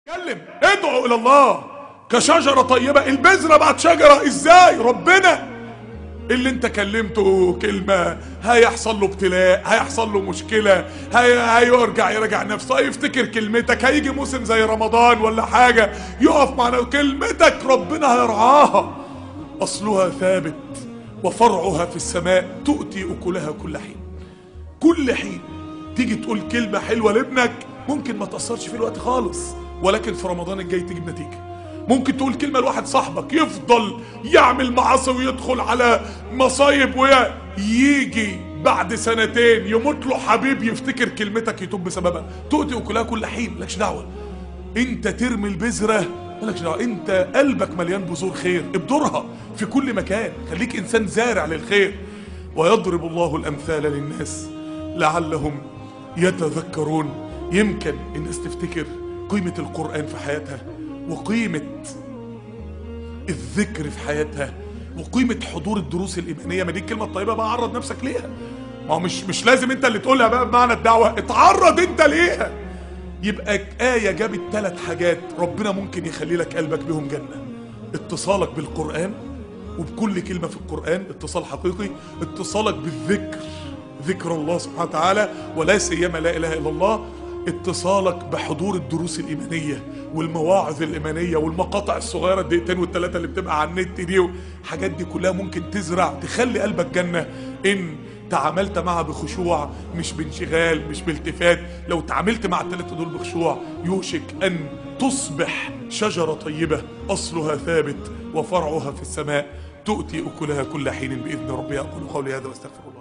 اتكلم ادعو الى الله كشجرة طيبة البذرة بعد شجرة ازاي ربنا اللي انت كلمته كلمة هيحصل له ابتلاء هيحصل له مشكلة هي... هيرجع يراجع نفسه هيفتكر كلمتك هيجي موسم زي رمضان ولا حاجة يقف معنا كلمتك ربنا هيرعاها اصلها ثابت وفرعها في السماء تؤتي اكلها كل حين كل حين تيجي تقول كلمة حلوة لابنك ممكن ما تأثرش في الوقت خالص ولكن في رمضان الجاي تجيب نتيجة ممكن تقول كلمة لواحد صاحبك يفضل يعمل معاصي ويدخل على مصايب ويجي بعد سنتين يموت له حبيب يفتكر كلمتك يتوب بسببها تؤتي أكلها كل حين مالكش دعوة انت ترمي البذرة مالكش دعوة انت قلبك مليان بذور خير ابدرها في كل مكان خليك انسان زارع للخير ويضرب الله الامثال للناس لعلهم يتذكرون يمكن الناس تفتكر قيمة القرآن في حياتها وقيمة الذكر في حياتها وقيمة حضور الدروس الإيمانية ما دي الكلمة الطيبة بقى عرض نفسك ليها ما هو مش مش لازم انت اللي تقولها بقى بمعنى الدعوة اتعرض انت ليها يبقى آية جابت ثلاث حاجات ربنا ممكن يخلي لك قلبك بهم جنة اتصالك بالقرآن وبكل كلمة في القرآن اتصال حقيقي اتصالك بالذكر ذكر الله سبحانه وتعالى ولا سيما لا إله إلا الله اتصالك بحضور الدروس الإيمانية والمواعظ الإيمانية والمقاطع الصغيرة الدقيقتين والثلاثة اللي بتبقى على النت دي الحاجات دي كلها ممكن تزرع تخلي قلبك جنة إن تعاملت معها بخشوع مش بانشغال مش بالتفات لو تعاملت مع الثلاثة دول بخشوع يوشك أن تصبح شجرة طيبة أصلها ثابت وفرعها في السماء تؤتي أكلها كل حين بإذن ربها أقول قولي هذا واستغفر الله